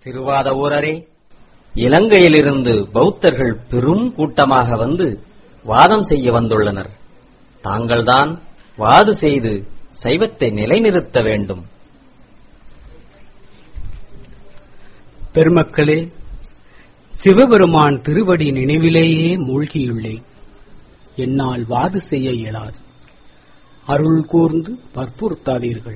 திருவாத ஊரரே இலங்கையிலிருந்து பௌத்தர்கள் பெரும் கூட்டமாக வந்து வாதம் செய்ய வந்துள்ளனர் தாங்கள்தான் வாது செய்து சைவத்தை நிலைநிறுத்த வேண்டும் பெருமக்களே சிவபெருமான் திருவடி நினைவிலேயே மூழ்கியுள்ளேன் என்னால் வாது செய்ய இயலாது அருள் கூர்ந்து வற்புறுத்தாதீர்கள்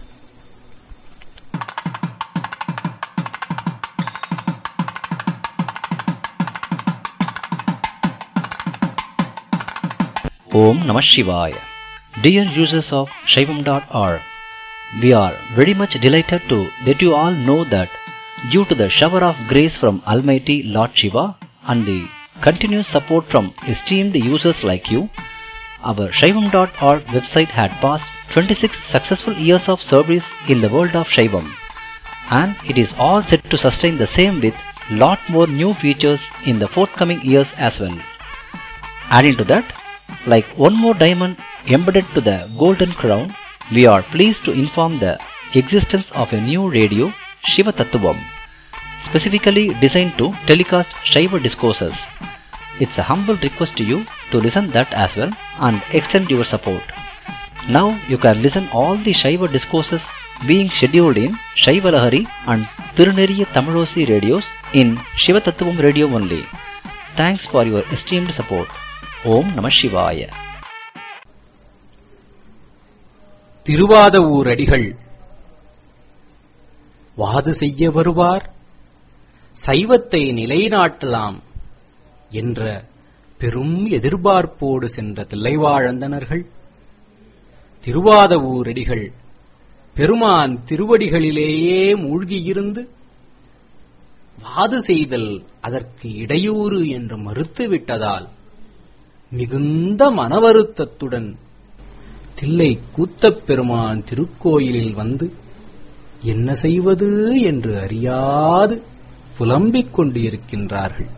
Om Namah Shivaya. Dear users of Shaivam.org, we are very much delighted to let you all know that due to the shower of grace from Almighty Lord Shiva and the continuous support from esteemed users like you, our Shaivam.org website had passed 26 successful years of service in the world of Shaivam and it is all set to sustain the same with lot more new features in the forthcoming years as well. Adding to that, like one more diamond embedded to the golden crown, we are pleased to inform the existence of a new radio, Shiva Tattvam, specifically designed to telecast Shiva discourses. It's a humble request to you to listen that as well and extend your support. Now you can listen all the Shiva discourses being scheduled in Shiva Lahari and Tiruneriya Tamilosi radios in Shiva Tattvam radio only. Thanks for your esteemed support. ஓம் நம சிவாய திருவாத ஊரடிகள் வாது செய்ய வருவார் சைவத்தை நிலைநாட்டலாம் என்ற பெரும் எதிர்பார்ப்போடு சென்ற தில்லைவாழந்தனர்கள் திருவாத ஊரடிகள் பெருமான் திருவடிகளிலேயே மூழ்கியிருந்து வாது செய்தல் அதற்கு இடையூறு என்று மறுத்துவிட்டதால் மிகுந்த மனவருத்தத்துடன் தில்லை கூத்தப் பெருமான் திருக்கோயிலில் வந்து என்ன செய்வது என்று அறியாது புலம்பிக் கொண்டு இருக்கின்றார்கள்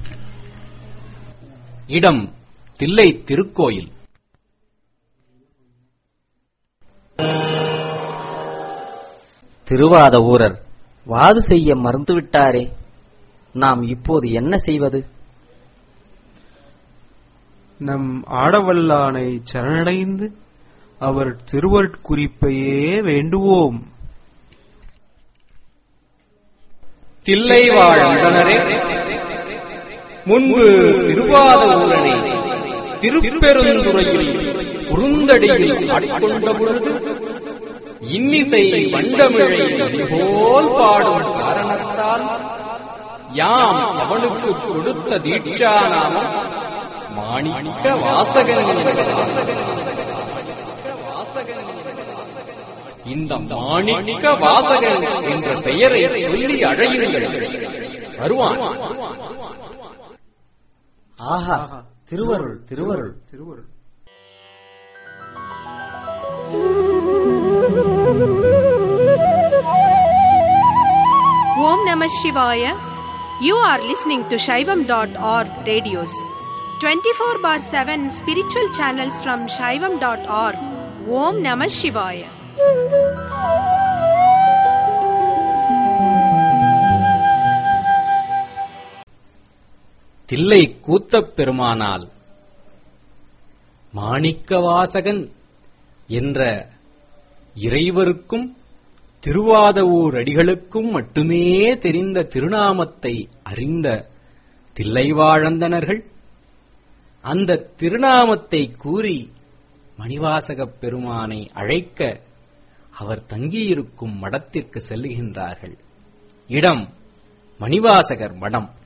இடம் தில்லை திருக்கோயில் திருவாத ஊரர் வாது செய்ய மறுத்துவிட்டாரே நாம் இப்போது என்ன செய்வது நம் ஆடவல்லானை சரணடைந்து அவர் திருவருட்குறிப்பையே வேண்டுவோம் தில்லை வாழ்ந்தனரே முன்பு திருவாத ஊரனை திருப்பெருந்துறையில் குறுந்தடியில் ஆட்கொண்ட பொழுது இன்னிசை வண்டமிழை போல் பாடும் காரணத்தால் யாம் அவனுக்கு கொடுத்த தீட்சா நாமம் மாணிக்க வாசகன் இந்த மாணிக்க வாசகன் என்ற பெயரை சொல்லி அழையுங்கள் வருவான் ஆஹா திருவருள் திருவருள் திருவருள் Om Namah Shivaya. You are listening to Shaivam.org radios. 24 bar 7 spiritual channels from Shaivam.org. Om Namah Shivaya. Thillai கூத்தப் பெருமானால் Manickavasagan என்ற இறைவருக்கும் திருவாதவூர் அடிகளுக்கும் மட்டுமே தெரிந்த திருநாமத்தை அறிந்த தில்லைவாழந்தனர்கள் அந்த திருநாமத்தை கூறி மணிவாசகப் பெருமானை அழைக்க அவர் தங்கியிருக்கும் மடத்திற்கு செல்லுகின்றார்கள் இடம் மணிவாசகர் மடம்